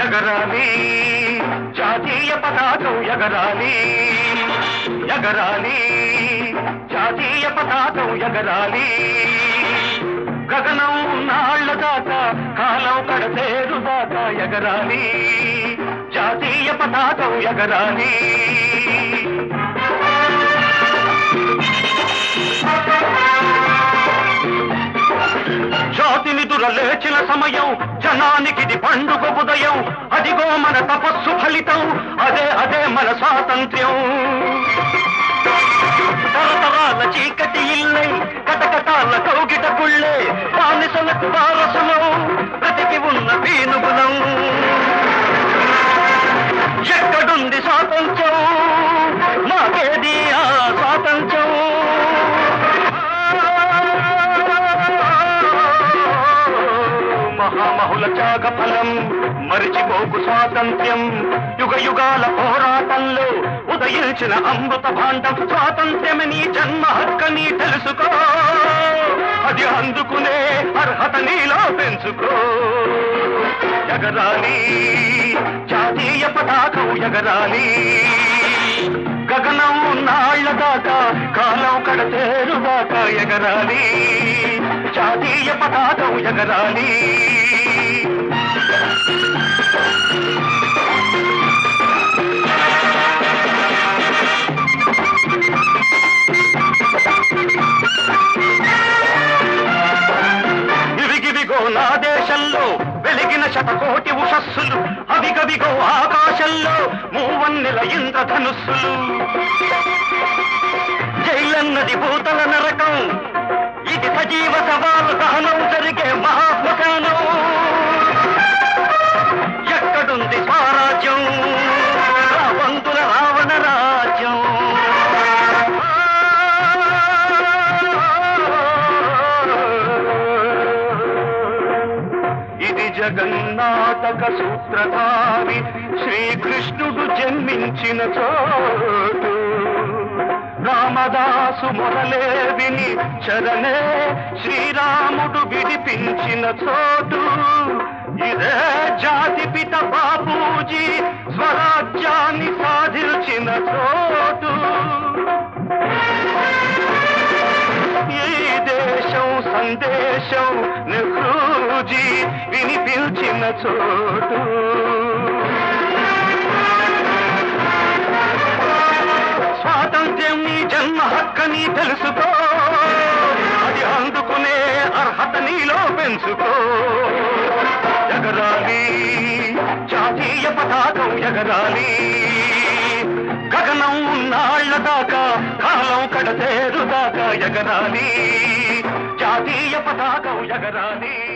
ఎగరాలి జాతీయ పతాకం ఎగరాలి ఎగరాలి జాతీయ పతాకం ఎగరాలి గగనం నాళ్ల దాకా కాలం కడతేరు దాకా ఎగరాలి జాతీయ పతాకం ఎగరాలి జాతిని దురలేచిన సమయం జనానికిది పండుగ ఉదయం అదిగో మన తపస్సు ఫలితం అదే అదే మన స్వాతంత్ర్యం తరతరాల చీకటి ఇల్లై కటకటాల కౌగిట కుళ్ళే బానిసలకు వారసులం బ్రతికి ఉన్న పీనుగులం ఎక్కడుంది స్వాతంత్ర్యం మాకేది ఆ స్వాతంత్ర్యం మహామహుల త్యాగ ఫలం మరిచిపోకు స్వాతంత్ర్యం యుగ యుగాల పోరాటంలో ఉదయించిన అమృత భాండం స్వాతంత్ర్యమని జన్మ హక్కని తెలుసుకో అది అందుకునే అర్హత నీలో పెంచుకో ఎగరాలి జాతీయ పతాకం ఎగరాలి గగనం నాళ్ల దాకా కాలం కడతేరు దాకా ఎగరాలి జాతీయ పతాకం ఎగరాలి ఇవిగివిగో నా దేశంలో వెలిగిన శతకోటి ఉషస్సులు అవిగవిగో ఆకాశంలో మూవన్నెల ఇంద్రధనుస్సులు జైలన్నది భూతల నరకం ఇది సజీవ సవాలు దహనం జరిగే మహాశ్మశానం ఎక్కడుంది స్వరాజ్యం రావంతుల రావణ రాజ్యం ఇది జగన్నాటక సూత్రధారి శ్రీకృష్ణుడు జన్మించిన చోటు రామదాసు మొదలే విని చరణే శ్రీరాముడు విడిపించిన చోటు ఇదే జాతి పిత బాపూజీ స్వరాజ్యాన్ని సాధించిన చోటు ఈ దేశం సందేశం నెహ్రూజీ వినిపించిన చోటు స్వాతంత్ర్యం నీ జన్మ హక్కని తెలుసుకో అది అందుకునే అర్హత నీలో పెంచుకో ఎగరాలి జాతీయ పతాకం ఎగరాలి గగనం నాళ్ల దాకా కాలం కడతేరు దాకా ఎగరాలి జాతీయ పతాకం ఎగరాలి